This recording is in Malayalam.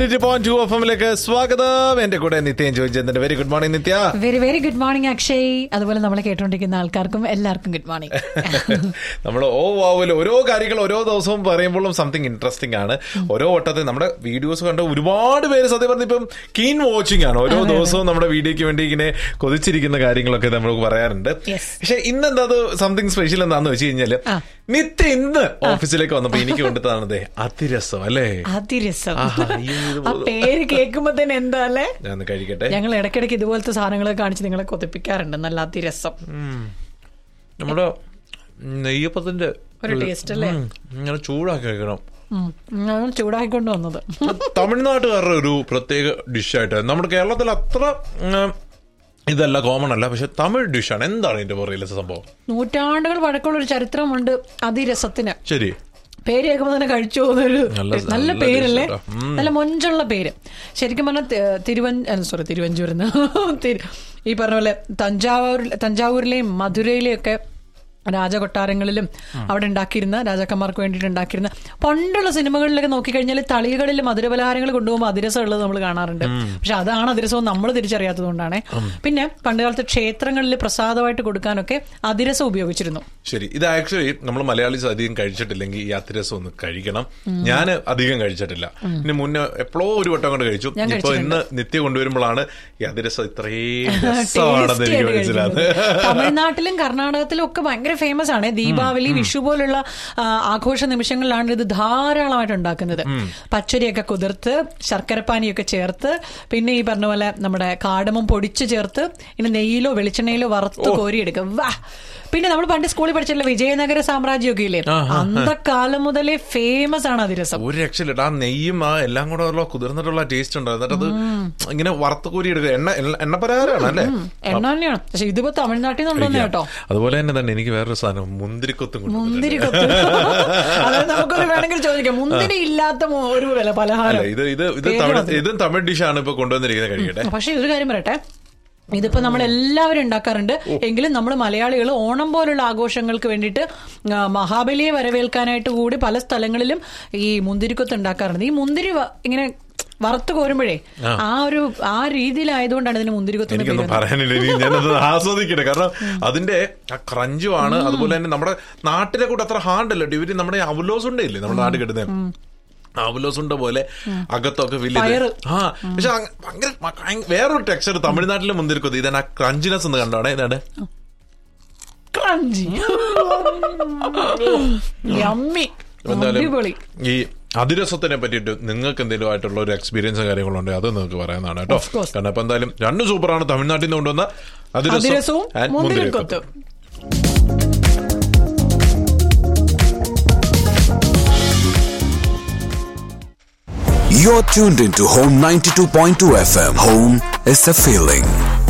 നയൻറ്റി പോയിന്റ് ടു എഫ് എമ്മിലേക്ക് സ്വാഗതം എന്റെ കൂടെ നിത്യം ചോദിച്ചതിന്റെ very good morning Nithya very very good morning Akshay അതുപോലെ നമ്മളെ കേട്ടോണ്ടിരിക്കുന്ന ആൾക്കാർക്കും എല്ലാവർക്കും ഗുഡ് മോർണിംഗ് നമ്മൾ ഓ വാവല് ഓരോ കാര്യങ്ങൾ ഓരോ ദിവസവും പറയുമ്പോഴും സംതിങ് ഇൻട്രസ്റ്റിംഗ് ആണ് ഓരോ വട്ടത്തെ നമ്മുടെ വീഡിയോസ് കണ്ട ഒരുപാട് പേര് സത്യം പറഞ്ഞ ഇപ്പം കീൻ വാച്ചിങ് ആണ് ഓരോ ദിവസവും നമ്മുടെ വീഡിയോക്ക് വേണ്ടി ഇങ്ങനെ കൊതിച്ചിരിക്കുന്ന കാര്യങ്ങളൊക്കെ നമ്മൾ പറയാറുണ്ട് Yes. പക്ഷെ ഇന്ന് എന്താ അത് സംതിങ് സ്പെഷ്യൽ എന്താന്ന് വെച്ച് കഴിഞ്ഞാല് ആ. നിത്യ ഇന്ന് ഓഫീസിലേക്ക് വന്നപ്പോ എനിക്ക് കൊണ്ടുതന്നതേ അതിരസം അല്ലേ അതിരസം ആഹാ, അയ്യോ, ഇത് ആ പേര് കേൾക്കുമ്പോ തന്നെ എന്താ അല്ലേ ഞാൻ ഒന്ന് കഴിക്കട്ടെ ഞങ്ങൾ ഇടയ്ക്കിടയ്ക്ക് ഇതുപോലത്തെ സാധനങ്ങൾ കാണിച്ച് നിങ്ങളെ കൊതിപ്പിക്കാറുണ്ട് നല്ല അതിരസം നമ്മുടെ നെയ്യപ്പത്തിന്റെ ഒരു ടേസ്റ്റ് അല്ലേ ഉം, ഇങ്ങനെ ചൂടാക്കി വെക്കണം ഉം. ഞങ്ങൾ ചൂടാക്കിക്കൊണ്ട് വന്നത് തമിഴ്നാട്ടുകാരുടെ ഒരു പ്രത്യേക ഡിഷായിട്ട് നമ്മുടെ കേരളത്തിൽ അത്ര ഉം, ഇതല്ല കോമൺ അല്ല പക്ഷെ തമിഴ് ഡിഷാണ് എന്താണ് ഇതിന്റെ പുറകിലെ സംഭവം നൂറ്റാണ്ടുകൾ പഴക്കമുള്ള ഒരു ചരിത്രമുണ്ട് അതിരസത്തിന് ശരി പേര് കേൾക്കുമ്പോൾ തന്നെ കഴിച്ചു പോകുന്നൊരു നല്ല- നല്ല നല്ല പേരല്ലേ taste കേട്ടോ. ഉം. നല്ല മൊഞ്ചുള്ള പേര് ശരിക്കും പറഞ്ഞാൽ തിരുവഞ്ച സോറി തിരുവഞ്ചൂരിന്ന് തിരു- ഈ പറഞ്ഞ പോലെ തഞ്ചാവൂർ തഞ്ചാവൂരിലെയും മധുരയിലെയും ഒക്കെ രാജകൊട്ടാരങ്ങളിലും അവിടെ ഉണ്ടാക്കിയിരുന്ന രാജാക്കന്മാർക്ക് വേണ്ടിയിട്ട് ഉണ്ടാക്കിയിരുന്ന പണ്ടുള്ള സിനിമകളിലൊക്കെ നോക്കിക്കഴിഞ്ഞാൽ തളികളിൽ മധുരപലഹാരങ്ങൾ കൊണ്ടുപോകുമ്പോൾ അതിരസം ഉള്ളത് നമ്മൾ കാണാറുണ്ട് പക്ഷെ അതാണ് അതിരസം നമ്മൾ തിരിച്ചറിയാത്തത് കൊണ്ടാണ് പിന്നെ പണ്ടുകാലത്ത് ക്ഷേത്രങ്ങളിൽ പ്രസാദമായിട്ട് കൊടുക്കാനൊക്കെ അതിരസം ഉപയോഗിച്ചിരുന്നു ശരി ഇത് ആക്ച്വലി നമ്മൾ മലയാളീസ് അധികം കഴിച്ചിട്ടില്ലെങ്കിൽ ഈ അതിരസം ഒന്ന് കഴിക്കണം ഞാൻ അധികം കഴിച്ചിട്ടില്ല ഇനി മുന്നേ എപ്പോഴോ ഒരു വട്ടം കൊണ്ട് കഴിച്ചു ഞാൻ ഇപ്പൊ ഇന്ന് നിത്യ കൊണ്ടുവരുമ്പോഴാണ് ഈ അതിരസം ഇത്രയും രസമാണെന്ന് Tasty എനിക്ക് ആയിട്ട് മനസ്സിലാകുന്നത് കഴിക്കുന്നത്. തമിഴ്നാട്ടിലും കർണാടകത്തിലും ഒക്കെ ഭയങ്കര ഫേമസ് ആണ് ദീപാവലി വിഷു പോലുള്ള ആ, ആഘോഷ നിമിഷങ്ങളിലാണ് ഇത് ധാരാളമായിട്ട് ഉണ്ടാക്കുന്നത് പച്ചരിയൊക്കെ കുതിർത്ത് ശർക്കരപ്പാനിയൊക്കെ ചേർത്ത് പിന്നെ ഈ പറഞ്ഞ പോലെ നമ്മുടെ കാടമം പൊടിച്ച് ചേർത്ത് ഇനി നെയ്യിലോ വെളിച്ചെണ്ണയിലോ വറുത്ത് കോരിയെടുക്കും വാ പിന്നെ നമ്മൾ പണ്ട് സ്കൂളിൽ പഠിച്ചിട്ടുള്ള വിജയനഗര സാമ്രാജ്യമൊക്കെ ഇല്ലേ അന്തക്കാലം മുതലേ ഫേമസ് ആണ് അതിരസം ഒരു രക്ഷയില്ല ആ നെയ്യും ആ എല്ലാം കൂടെ ഉള്ള കുതിർന്നിട്ടുള്ള ടേസ്റ്റ് ഉണ്ട് എന്നിട്ട് അത് ഇങ്ങനെ വറുത്ത് കോരി എടുക്കുക എണ്ണ എണ്ണ- എണ്ണപ്പലഹാരമാണ് അല്ലേ എണ്ണ തന്നെയാണ് പക്ഷെ ഇതിപ്പോ തമിഴ്നാട്ടിൽ നിന്നുണ്ടെന്ന് കേട്ടോ അതുപോലെ തന്നെ തന്നെ എനിക്ക് വേറൊരു സാധനം മുന്തിരിക്കൊത്തും കൊണ്ടുവന്നിട്ടുണ്ട്. മുന്തിരി കൊത്ത് അതായത് നമുക്കൊരു വേണമെങ്കിൽ ചോദിക്കാം മുന്തിരി ഇല്ലാത്ത മോ- ഒരു വില അല്ല പലഹാരം ഇത് ഇത് ഇത് പേര് തമിഴ് മാത്രം. ഇതും തമിഴ് ഡിഷാണ് ഇപ്പൊ കൊണ്ടുവന്നിരിക്കുന്നത് കഴിക്കട്ടെ പക്ഷെ ഒരു കാര്യം പറയട്ടെ ഇതിപ്പോ നമ്മൾ എല്ലാവരും ഉണ്ടാക്കാറുണ്ട് എങ്കിലും നമ്മൾ മലയാളികൾ ഓണം പോലുള്ള ആഘോഷങ്ങൾക്ക് വേണ്ടിയിട്ട് ആ, മഹാബലിയെ വരവേൽക്കാനായിട്ട് കൂടി പല സ്ഥലങ്ങളിലും ഈ മുന്തിരിക്കൊത്ത് ഉണ്ടാക്കാറുണ്ട് ഈ മുന്തിരി വ- ഇങ്ങനെ വറുത്ത് കോരുമ്പോഴേ ആ ഒരു ആ രീതിയിലായതുകൊണ്ടാണ് ഇതിന് മുന്തിരിക്കൊത്ത് എന്ന് എനിക്കൊന്നും പേര് വന്നത്. പറയാനില്ല ഇനി ഞാനത് ആസ്വദിക്കട്ടെ കാരണം അതിന്റെ ആ ക്രഞ്ചുമാണ് അതുപോലെ തന്നെ നമ്മുടെ നാട്ടിലെ കൂടെ അത്ര ഹാർഡ് അല്ല ഇവര് നമ്മുടെ അവലോസ് ഉണ്ടല്ലേ നമ്മുടെ നാട്ടിൽ കിട്ടുന്നത് അവലോസ് ഉണ്ട പോലെ അകത്തൊക്കെ വലിയ പയറ്. ആ പക്ഷെ അങ്ങ് ഭയങ്കര ഭയങ്കര വേറൊരു ടെക്സ്ചർ തമിഴ്നാട്ടിലെ മുന്തിരിക്കൊത്തി ഇതാണ് ആ ക്രഞ്ചിനെസ് എന്ന് കണ്ടോടെ ഇതാണ് ക്രഞ്ചി യമ്മി എന്തായാലും അടിപൊളി ഈ അതിരസത്തിനെ പറ്റിയിട്ട് നിങ്ങൾക്ക് എന്തെങ്കിലും ആയിട്ടുള്ള ഒരു എക്സ്പീരിയൻസ് കാര്യങ്ങളുണ്ട് അത് നിങ്ങൾക്ക് പറയാനാണ് കേട്ടോ Of course. കാരണം ഇപ്പൊ എന്തായാലും രണ്ടും സൂപ്പറാണ് തമിഴ്നാട്ടിൽ നിന്ന് കൊണ്ടുവന്ന അതിരസം അതിരസവും and മുന്തിരിക്കൊത്തും You're tuned into Home 92.2 FM. Home is a feeling.